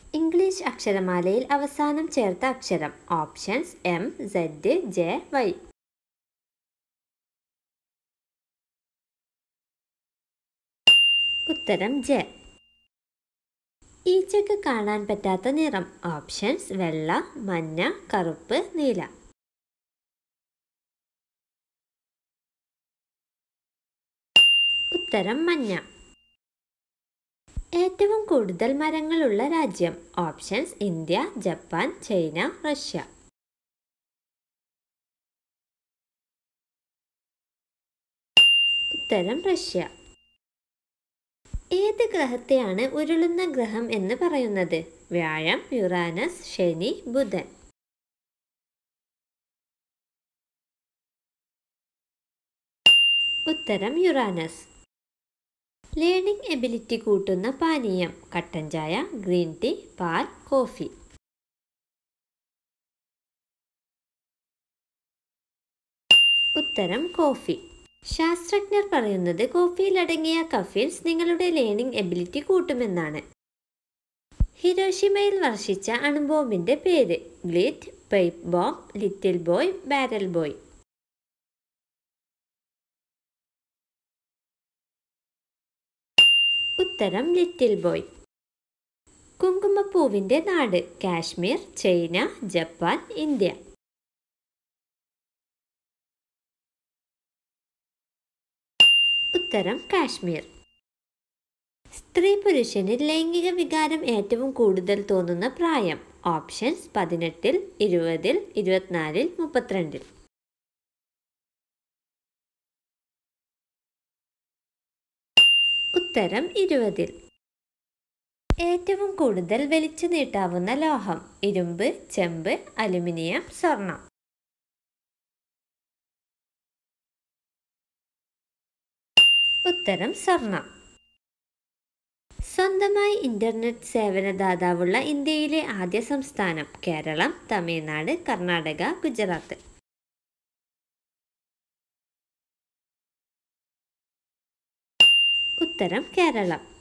English അക്ഷരമാലയിൽ അവസാനം ചേർത്ത അക്ഷരം options M Z J Y ഉത്തരം ജെ ഈച്ചയ്ക്ക് കാണാൻ പറ്റാത്ത നിറം ഓപ്ഷൻസ് വെള്ള മഞ്ഞ കറുപ്പ് നീല ഉത്തരം മഞ്ഞ ഏറ്റവും കൂടുതൽ മരങ്ങളുള്ള രാജ്യം options India Japan China Russia ഉത്തരം റഷ്യ ഏത് ഗ്രഹത്തെയാണ് ഉരുളുന്ന ഗ്രഹം എന്ന് പറയുന്നത് വ്യാഴം യുറാനസ് ശനി ബുധൻ ഉത്തരം യുറാനസ് ലേണിംഗ് എബിലിറ്റി കൂട്ടുന്ന പാനീയം കട്ടൻ ചായ ഗ്രീൻ ടീ പാൽ കോഫി ഉത്തരം കോഫി ശാസ്ത്രജ്ഞർ പറയുന്നത് കോഫിയിലടങ്ങിയ കഫീൻസ് നിങ്ങളുടെ ലേണിംഗ് എബിലിറ്റി കൂട്ടുമെന്നാണ് ഹിരോഷിമയിൽ വർഷിച്ച അണുബോംബിന്റെ പേര് ഗ്ലിറ്റ് pipe bomb little boy barrel boy ഉത്തരം ലിറ്റിൽ ബോയ് കുങ്കുമപ്പൂവിന്റെ നാട് കാശ്മീർ ചൈന ജപ്പാൻ ഇന്ത്യ ഉത്തരം കാശ്മീർ സ്ത്രീ പുരുഷനിൽ ലൈംഗിക വികാരം ഏറ്റവും കൂടുതൽ തോന്നുന്ന പ്രായം ഓപ്ഷൻസ് പതിനെട്ടിൽ ഇരുപതിൽ ഇരുപത്തിനാലിൽ മുപ്പത്തിരണ്ടിൽ ഉത്തരം ഇരുപതിൽ ഏറ്റവും കൂടുതൽ വലിച്ചു നീട്ടാവുന്ന ലോഹം ഇരുമ്പ് ചെമ്പ് അലുമിനിയം സ്വർണം ഉത്തരം സ്വർണം സ്വന്തമായി ഇന്റർനെറ്റ് സേവനദാതാവുള്ള ഇന്ത്യയിലെ ആദ്യ സംസ്ഥാനം കേരളം തമിഴ്നാട് കർണാടക ഗുജറാത്ത് ഉത്തരം കേരളം